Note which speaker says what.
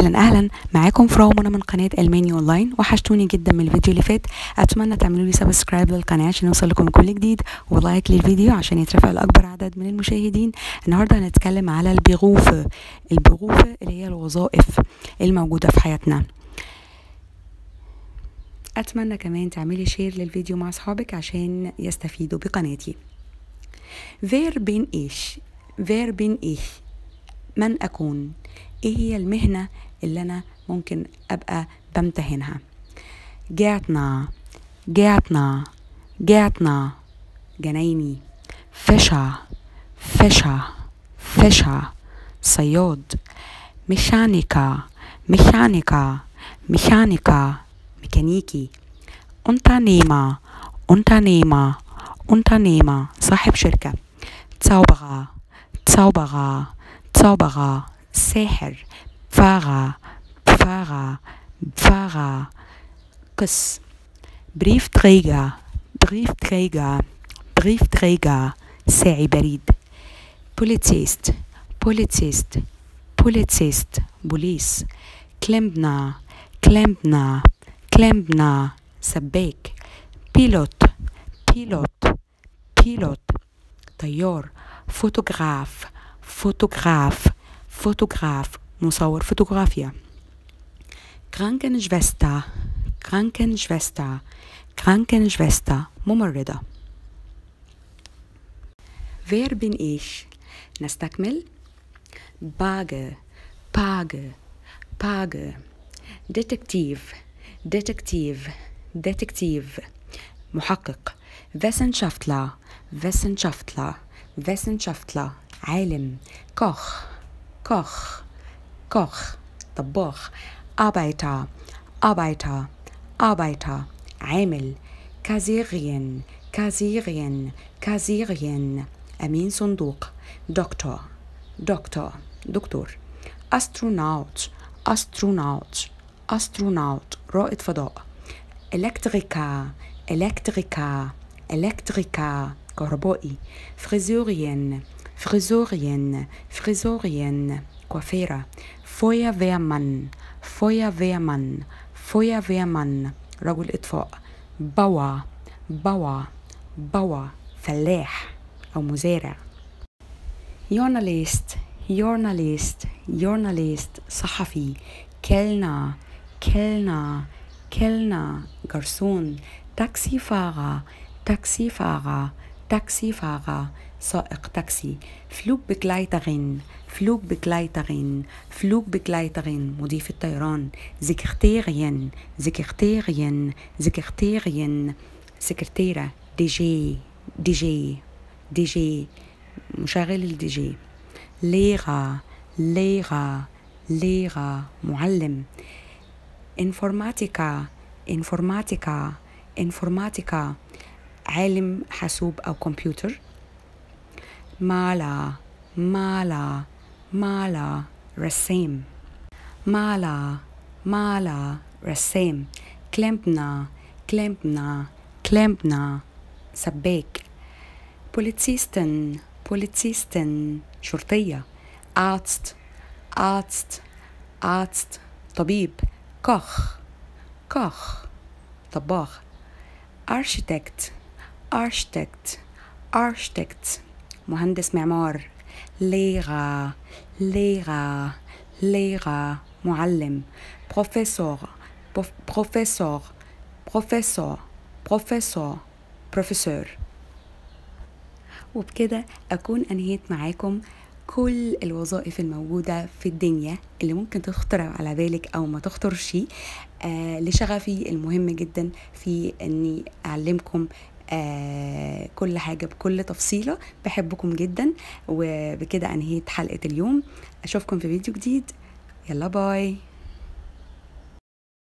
Speaker 1: اهلا اهلا معاكم فراو منى من قناه الماني اونلاين وحشتوني جدا من الفيديو اللي فات اتمنى تعملوا لي سبسكرايب للقناه عشان يوصل لكم كل جديد ولايك للفيديو عشان يترفع لاكبر عدد من المشاهدين النهارده هنتكلم على البيغوف البيغوف اللي هي الوظائف الموجوده في حياتنا اتمنى كمان تعملي شير للفيديو مع اصحابك عشان يستفيدوا بقناتي فير بين ايش فير بين ايش من اكون ايه هي المهنة اللي انا ممكن ابقى بمتهنها جاتنا جاتنا جاتنا جنايني فشا فشا فشا صياد ميشانيكا ميشانيكا ميشانيكا ميكانيكي unternehmer unternehmer unternehmer صاحب شركة Zauberer Zauberer Zauberer ساحر Pfarrer Pfarrer Pfarrer قس Briefträger Briefträger Briefträger ساعي بريد Polizist Polizist Polizist بوليس Klempner Klempner Klempner سباك بيلوت بيلوت بيلوت طيار فوتوغراف فوتوغراف فوتوغراف مصور فوتوغرافيا Krankenschwester Krankenschwester Krankenschwester ممرضة Wer bin ich? نستكمل Bage Page Page Detektiv Detektiv Detektiv محقق Wissenschaftler Wissenschaftler Wissenschaftler عالم Koch Koch Koch طباخ Arbeiter Arbeiter Arbeiter عامل Kassierin Kassierin Kassierin أمين صندوق Doktor Doktor دكتور Astronaut Astronaut Astronaut رائد فضاء Elektriker Elektriker Elektriker كهربائي Friseurin Friseurin Friseurin كوافيرة Feuerwehrmann Feuerwehrmann Feuerwehrmann رجل إطفاء Bauer Bauer Bauer فلاح أو مزارع Journalist Journalist Journalist صحفي كلنا كلنا كلنا جرسون تاكسيفارة تاكسيفارة تاكسيفارة سائق تاكسي Flugbegleiterin Flugbegleiterin Flugbegleiterin مضيف الطيران Sekretärin Sekretärin Sekretärin سكرتيرة دي جي دي جي دي جي مشغل الدي جي ليغا ليغا ليغا معلم انفورماتيكا انفورماتيكا انفورماتيكا عالم حاسوب او كمبيوتر مالا مالا مالا رسام مالا مالا رسام كلامبنا كلامبنا كلامبنا سباك بوليتسيستن بوليتسيستن شرطية Arzt Arzt Arzt طبيب كوخ كوخ طباخ architect architect architect مهندس معمار ليغا ليغا ليغا معلم بروفيسور بروفيسور بروفيسور بروفيسور بروفيسور وبكده أكون أنهيت معاكم كل الوظائف الموجودة في الدنيا اللي ممكن تخطر على بالك أو ما تخطرش آه لشغفي المهم جدا في أني أعلمكم آه كل حاجة بكل تفصيلة بحبكم جدا وبكده أنهيت حلقة اليوم أشوفكم في فيديو جديد يلا باي